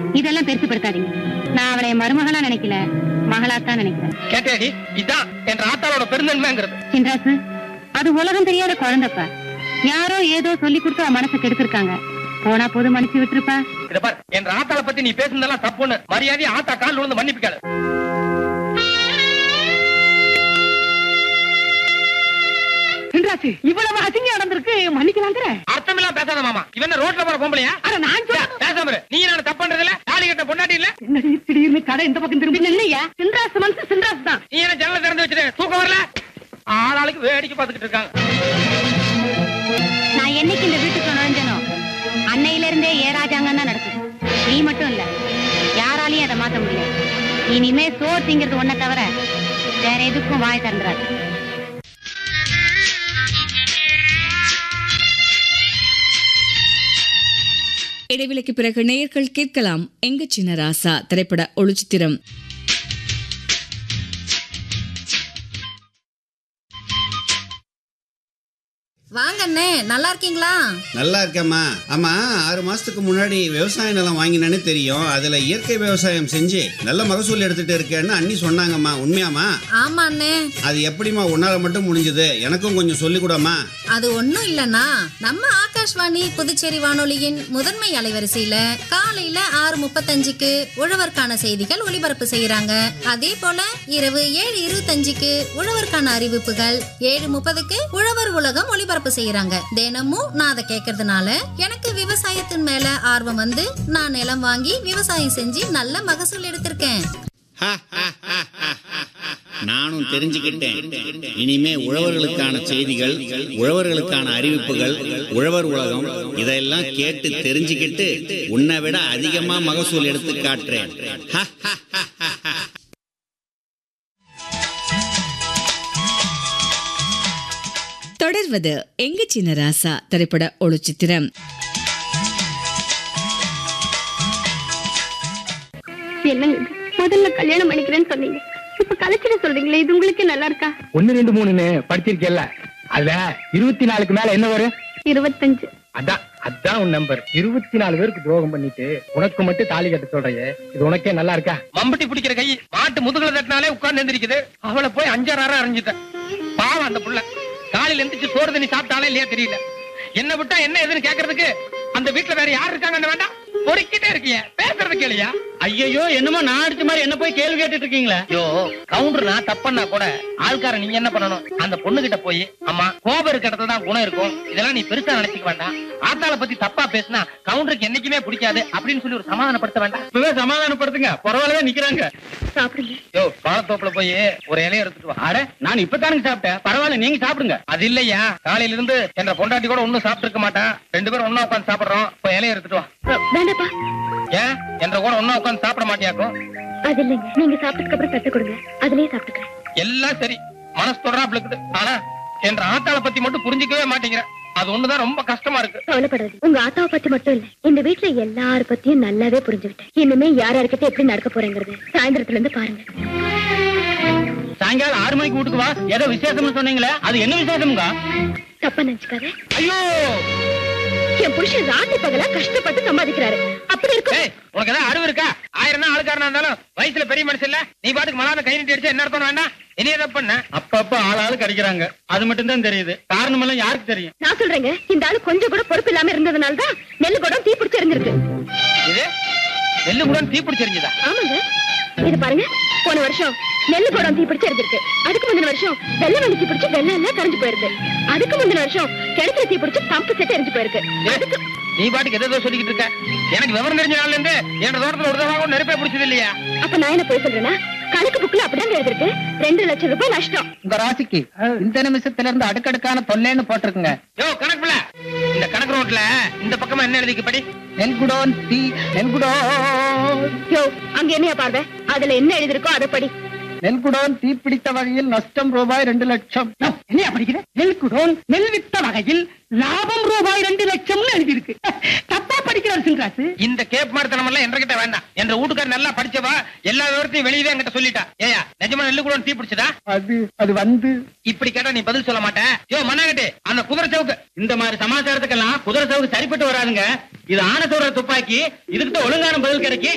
இதெல்லாம் பெருசுப்படுத்தாதீங்க நான் அவளை என் மருமகளா நினைக்கல மகளாத்தான் நினைக்கிறேன் கேட்டேடி இதான் என் ஆத்தாளோட பெருந்தன்மைங்கிறது சின்ராசு அது உலகம் தெரியாத குழந்தைப்பா யாரோ ஏதோ சொல்லி கொடுத்து அவன் மனசை கெடுத்திருக்காங்க போனா போது மன்னிச்சு விட்டுருப்பா இத பார் என் ஆத்தாள பத்தி நீ பேசுனதெல்லாம் தப்புன்னு மரியாதை ஆத்தா கால் விழுந்து மன்னிப்பு கேளு சின்ராசு இவ்வளவு அசிங்கம் நடந்திருக்கு மன்னிக்கலாங்கிற அர்த்தமெல்லாம் பேசாத மாமா இவன் என்ன ரோட்ல போற பொம்பளையா அட நான் சொல்றேன். பேசாம இரு. நீ நான் தப்பு பண்றதுல தாலி கட்ட பொண்டாட்டி இல்ல என்னடி திடீர்னு கடை இந்த பக்கம் திரும்பி இல்லையா சின்ராசு மனசு சின்ராசு தான் நீ என்ன ஜன்னல திறந்து வச்சுட்டு தூக்கம் வரல ஆளாளுக்கு வேடிக்கை பார்த்துக்கிட்டு இருக்காங்க நான் என்னைக்கு இந்த வீட்டுக்கு நுழைஞ்சனோ அன்னையில இருந்தே ஏ ராஜாங்கம் தான் நடக்குது நீ மட்டும் இல்ல யாராலையும் அதை மாத்த முடியாது இனிமே சோறு திங்கிறது ஒன்ன தவிர வேற எதுக்கும் வாய் திறந்துடாது இடைவெளிக்கு பிறகு நேயர்கள் கேட்கலாம் எங்க சின்ன ராசா திரைப்பட ஒளிச்சித்திரம் வாங்க அண்ணே நல்லா இருக்கீங்களா நல்லா இருக்கேம்மா ஆமா ஆறு மாசத்துக்கு முன்னாடி விவசாய நிலம் வாங்கினேன்னு தெரியும் அதுல இயற்கை விவசாயம் செஞ்சு நல்ல மகசூல் எடுத்துட்டு இருக்கேன்னு அண்ணி சொன்னாங்கம்மா உண்மையாம்மா ஆமா அண்ணே அது எப்படிம்மா உன்னால மட்டும் முடிஞ்சது எனக்கும் கொஞ்சம் சொல்லிக் கூடம்மா அது ஒண்ணும் இல்லனா நம்ம ஆகாஷ்வாணி புதுச்சேரி வானொலியின் முதன்மை அலைவரிசையில காலையில ஆறு முப்பத்தஞ்சுக்கு உழவர்க்கான செய்திகள் ஒளிபரப்பு செய்யறாங்க அதே போல இரவு ஏழு இருபத்தஞ்சுக்கு உழவர்க்கான அறிவிப்புகள் ஏழு முப்பதுக்கு உழவர் உலகம் ஒளிபரப்பு செய்யறாங்க தினமும் நான் அதை கேட்கறதுனால எனக்கு விவசாயத்தின் மேல ஆர்வம் வந்து நான் நிலம் வாங்கி விவசாயம் செஞ்சு நல்ல மகசூல் எடுத்திருக்கேன் நானும் தெரிஞ்சுக்கிட்டேன் இனிமே உழவர்களுக்கான செய்திகள் உழவர்களுக்கான அறிவிப்புகள் உழவர் உலகம் இதெல்லாம் கேட்டு தெரிஞ்சுக்கிட்டு உன்னை விட அதிகமா மகசூல் எடுத்து காட்டுறேன் தொடர்வது எங்க சின்ன ராசா திரைப்பட ஒளிச்சித்திரம் என்னங்க இது? முதல்ல கல்யாணம் பண்ணிக்கிறேன்னு சொன்னீங்க இப்ப கலைச்சிட சொல்றீங்களே இது உங்களுக்கே நல்லா இருக்கா ஒன்னு ரெண்டு மூணுன்னு படிச்சிருக்கேல்ல அதுல இருபத்தி நாலுக்கு மேல என்ன வரும் இருபத்தஞ்சு அதான் அதான் உன் நம்பர் இருபத்தி நாலு பேருக்கு துரோகம் பண்ணிட்டு உனக்கு மட்டும் தாலி கட்ட சொல்றையே இது உனக்கே நல்லா இருக்கா மம்பட்டி பிடிக்கிற கை மாட்டு முதுகுல தட்டினாலே உட்கார்ந்து எந்திரிக்குது அவளை போய் அஞ்சாறு அரை அரைஞ்சிட்டேன் பாவம் அந்த புள்ள காலையில எந்திரிச்சு சோறு தண்ணி சாப்பிட்டாலே இல்லையா தெரியல என்ன விட்டா என்ன எதுன்னு கேக்குறதுக்கு அந்த வீட்டுல வேற யார் இருக்காங்கன்னு வேண்டாம் பொறுக்கிட்டே இருக்கீங்க பேசுறது கேளியா ஐயோ என்னமோ நான் அடிச்ச மாதிரி என்ன போய் கேள்வி கேட்டுட்டு இருக்கீங்களா ஐயோ கவுண்டர் நான் தப்பண்ணா கூட ஆள்காரன் நீங்க என்ன பண்ணணும் அந்த பொண்ணு கிட்ட போய் அம்மா கோபம் இருக்க இடத்துல தான் குணம் இருக்கும் இதெல்லாம் நீ பெருசா நினைச்சுக்க வேண்டாம் ஆத்தாள பத்தி தப்பா பேசினா கவுண்டருக்கு என்னைக்குமே பிடிக்காது அப்படின்னு சொல்லி ஒரு சமாதானப்படுத்த வேண்டாம் இப்பவே சமாதானப்படுத்துங்க பரவாயில்ல நிக்கிறாங்க சாப்பிடுங்க யோ பாலத்தோப்புல போய் ஒரு இலைய எடுத்துட்டு வா அட நான் இப்பதானுங்க சாப்பிட்டேன் பரவாயில்ல நீங்க சாப்பிடுங்க அது இல்லையா காலையில இருந்து என்ற பொண்டாட்டி கூட ஒண்ணும் சாப்பிட்டு இருக்க மாட்டான் ரெண்டு பேரும் ஒண்ணா உட்காந்து சாப்பிடுறோம் இப்ப இலைய எடுத்துட்டு வா அஹ், வேண்டாப்பா ஏன் என்ற கூட ஒண்ணா உட்காந்து சாப்பிட மாட்டியாக்கும் அது இல்லைங்க நீங்க சாப்பிட்டதுக்கு அப்புறம் தட்டு கொடுங்க அதுலயே சாப்பிட்டுக்கிறேன் எல்லாம் சரி மனசு தொடராப்ல இருக்குது ஆனா என்ற ஆத்தாள பத்தி மட்டும் புரிஞ்சுக்கவே மாட்டேங்கிற அது ஒண்ணுதான் ரொம்ப கஷ்டமா இருக்கு கவலைப்படாது உங்க ஆத்தாவை பத்தி மட்டும் இல்ல இந்த வீட்டுல எல்லார பத்தியும் நல்லாவே புரிஞ்சுக்கிட்டேன் இனிமே யார் யாருக்கிட்ட எப்படி நடக்க போறேங்கிறது சாயந்தரத்துல இருந்து பாருங்க சாயங்காலம் ஆறு மணிக்கு வீட்டுக்கு வா ஏதோ விசேஷம்னு சொன்னீங்களே அது என்ன விசேஷம்ங்க தப்பா நினைச்சுக்காத ஐயோ என் புருஷன் ராத்திரி பகலா கஷ்டப்பட்டு சம்பாதிக்கிறாரு அப்படி இருக்கும் ஏய் உனக்கு ஏதாவது அறிவு இருக்கா ஆயிரம் தான் ஆளுக்காரனா இருந்தாலும் வயசுல பெரிய மனுஷன் இல்ல நீ பாட்டுக்கு மலாத கை நீட்டி அடிச்சா என்ன அர்த்தம் வேண்டாம் இனி எதை பண்ண அப்பப்ப ஆளாளுக்கு அடிக்கிறாங்க அது மட்டும் தான் தெரியுது காரணம் எல்லாம் யாருக்கு தெரியும் நான் சொல்றேங்க இந்த ஆளு கொஞ்சம் கூட பொறுப்பு இல்லாம இருந்ததுனால தான் நெல்லு குடம் தீ பிடிச்சு எரிஞ்சிருக்கு இது நெல்லு கூட தீ பிடிச்சிருந்துதா ஆமாங்க இது பாருங்க போன வருஷம் நெல்லு குடம் தீ பிடிச்சு எரிஞ்சிருக்கு அதுக்கு முந்தின வருஷம் வெள்ளை வண்டி தீ பிடிச்சு வெள்ளம் எல்லாம் கரைஞ்சு போயிருக்கு அதுக்கு முந்தின வருஷம் கிணத்துல தீ பிடிச்சு பம்பு செட்டு எரிஞ்சு போயிருக்கு அதுக்கு நீ பாட்டுக்கு எதோ சொல்லிக்கிட்டு இருக்க எனக்கு விவரம் தெரிஞ்ச நாள்ல இருந்து என் தோட்டத்துல ஒரு தடவை கூட நெருப்பே பிடிச்சது இல்லையா அப்ப நான் என்ன போய் சொல்றேன்னா கணக்கு புக்ல அப்படிதான் எழுதிருக்கு ரெண்டு லட்சம் ரூபாய் நஷ்டம் உங்க ராசிக்கு இந்த நிமிஷத்துல இருந்து அடுக்கடுக்கான தொல்லைன்னு போட்டிருக்குங்க யோ கணக்குல இந்த கணக்கு ரோட்ல இந்த பக்கமா என்ன எழுதிக்கு படி நெல்குடோன் தீ நெல்குடோன் யோ அங்க என்னையா பார்வை அதுல என்ன எழுதிருக்கோ அதை படி நெல்குடோன் தீப்பிடித்த வகையில் நஷ்டம் ரூபாய் ரெண்டு லட்சம் என்ன படிக்கிற நெல்குடோன் நெல் வித்த வகையில் லாபம் ரூபாய் ரெண்டு லட்சம்னு எழுதியிருக்கு தப்பா படிக்கிறார் சிங்காசு இந்த கேப் மார்த்தனம் எல்லாம் என்கிட்ட வேண்டாம் என்ற வீட்டுக்கார நல்லா படிச்சவா எல்லா விவரத்தையும் வெளியவே என்கிட்ட சொல்லிட்டா ஏயா நிஜமா நெல்லு கூட தீ பிடிச்சதா அது அது வந்து இப்படி கேட்டா நீ பதில் சொல்ல மாட்டேன் யோ மண்ணாகட்டே அந்த குதிரை சவுக்கு இந்த மாதிரி சமாச்சாரத்துக்கெல்லாம் குதிரை சவுக்கு சரிப்பட்டு வராதுங்க இது ஆன சொல்ற துப்பாக்கி இதுக்கிட்ட ஒழுங்கான பதில் கிடைக்கி